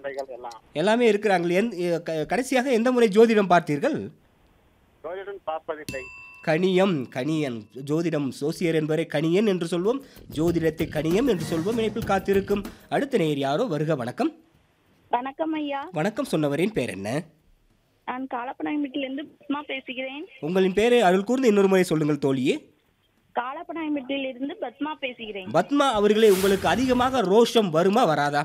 குழந்தைகள் எல்லாம் எல்லாமே இருக்கிறார்கள் எந் க- கடைசியாக எந்த முறை ஜோதிடம் பார்த்தீர்கள் ஜோதிடம் பார்ப்பதில்லை கணியம் கணியன் ஜோதிடம் சோசியர் என்பவரை கணியன் என்று சொல்வோம் ஜோதிடத்தை கணியம் என்று சொல்வோம் இணைப்பில் காத்திருக்கும் அடுத்த நேர் யாரோ வருக வணக்கம் வணக்கம் ஐயா வணக்கம் சொன்னவரின் பேர் என்ன நான் காலப்பநாயம்பட்டிலிருந்து பத்மா பேசுகிறேன் உங்களின் பேரை அருள் கூர்ந்து இன்னொரு முறை சொல்லுங்கள் தோழியே காலப்பநாயம்பட்டிலிருந்து பத்மா பேசுகிறேன் பத்மா அவர்களே உங்களுக்கு அதிகமாக ரோஷம் வருமா வராதா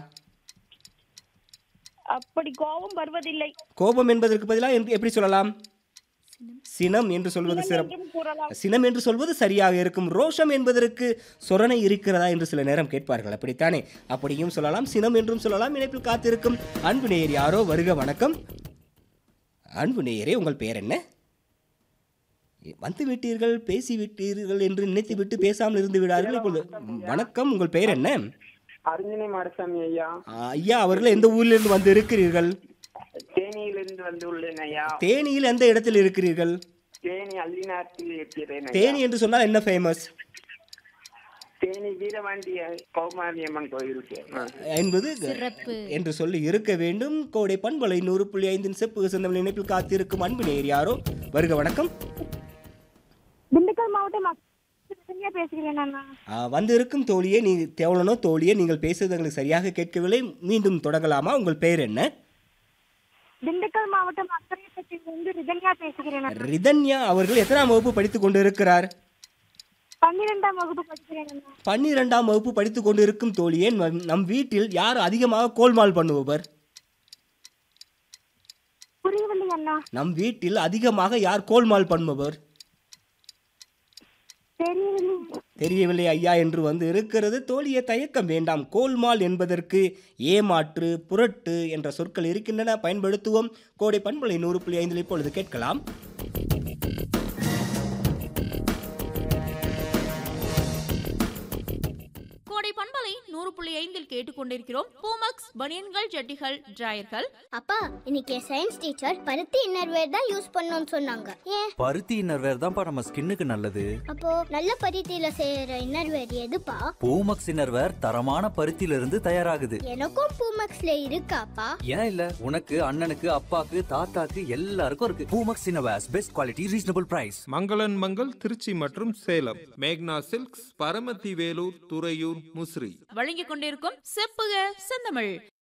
அப்படி கோபம் வருவதில்லை கோபம் என்பதற்கு பதிலாக என்- எப்படி சொல்லலாம் சினம் என்று சொல்வது சிறப்பு என்றும் கூறலாம் சினம் என்று சொல்வது சரியாக இருக்கும் ரோஷம் என்பதற்கு சொரணை இருக்கிறதா என்று சில நேரம் கேட்பார்கள் அப்படித்தானே அப்படியும் சொல்லலாம் சினம் என்றும் சொல்லலாம் இணைப்பில் காத்திருக்கும் அன்பு நேயர் யாரோ வருக வணக்கம் அன்பு நேயரே உங்கள் பெயர் என்ன வந்து விட்டீர்கள் பேசி விட்டீர்கள் என்று நினைத்து விட்டு பேசாமல் இருந்து விடார்கள் இப்பொழுது வணக்கம் உங்கள் பெயர் என்ன அருஞ்சனை மாடசாமி ஐயா ஆ, ஐயா அவர்கள் எந்த ஊரிலிருந்து வந்து இருக்கிறீர்கள் தேனியிலிருந்து வந்து உள்ளேன் ஐயா தேனியில் எந்த இடத்தில் இருக்கிறீர்கள் தேனி அள்ளிநாட்டில் இருக்கிறேன் ஐயா. தேனி என்று சொன்னால் என்ன ஃபேமஸ் தேனி வீரவாண்டி கௌமாரி அம்மன் கோயிலுக்கு ஆ. என்பது என்று சொல்லி இருக்க வேண்டும் கோடை பண்பலை நூறு புள்ளி ஐந்தின் செப்பு சொந்தமிழ் இணைப்பில் காத்திருக்கும் அன்பு நேர் யாரோ வருக வணக்கம் திண்டுக்கல் மாவட்டம் மக்கள் பேசுகிறேன் அண்ணா ஆ, வந்து இருக்கும் தோழியே நீ தேவலனோ தோழியே நீங்கள் பேசுவது எங்களுக்கு சரியாக கேட்கவில்லை மீண்டும் தொடங்கலாமா உங்கள் பெயர் என்ன திண்டுக்கல் மாவட்டம் அக்கரைப்பட்டியிலிருந்து ரிதன்யா பேசுகிறேன் அண்ணா. ரிதன்யா அவர்கள் எத்தனாம் வகுப்பு படித்துக் கொண்டிருக்கிறார் பன்னிரெண்டாம் வகுப்பு படிக்கிறேன் அண்ணா. பன்னிரெண்டாம் வகுப்பு படித்துக் கொண்டிருக்கும் தோழியே நம் நம் வீட்டில் யார் அதிகமாக கோல்மால் பண்ணுபவர் புரியவில்லை அண்ணா நம் வீட்டில் அதிகமாக யார் கோல்மால் பண்ணுபவர் தெரியவில்லை தெரியவில்லை ஐயா என்று வந்து இருக்கிறது தோழிய தயக்கம் வேண்டாம் கோல்மால் என்பதற்கு ஏமாற்று புரட்டு என்ற சொற்கள் இருக்கின்றன பயன்படுத்துவோம் கோடை பண்பலை நூறு புள்ளி ஐந்தில் இப்பொழுது கேட்கலாம் கோடை பண்பலை நூறு புள்ளி ஐந்தில் கேட்டுக்கொண்டிருக்கிறோம் பூமக்ஸ் பனியன்கள் ஜட்டிகள் டிராயர்கள் அப்பா இன்னைக்கு சயின்ஸ் டீச்சர் பருத்தி இன்னர்வேர் தான் யூஸ் பண்ணணும்னு சொன்னாங்க ஏன் பருத்தி இன்னர்வேர் தான்ப்பா நம்ம ஸ்கின்னுக்கு நல்லது அப்போ நல்ல பருத்தியில செய்யற இன்னர்வேர் எதுப்பா பூமக்ஸ் இன்னர்வேர் தரமான பருத்தியில இருந்து தயாராகுது எனக்கும் பூமக்ஸ்ல இருக்காப்பா ஏன் இல்ல உனக்கு அண்ணனுக்கு அப்பாக்கு தாத்தாக்கு எல்லாருக்கும் இருக்கு Poomex innerwears best quality reasonable price மங்களன் மங்கள் திருச்சி மற்றும் சேலம் மேக்னா சில்க்ஸ் பரமத்தி வேலூர் துறையூர் முசிறி வழங்கிக் கொண்டிருக்கும் செப்புக செந்தமிழ்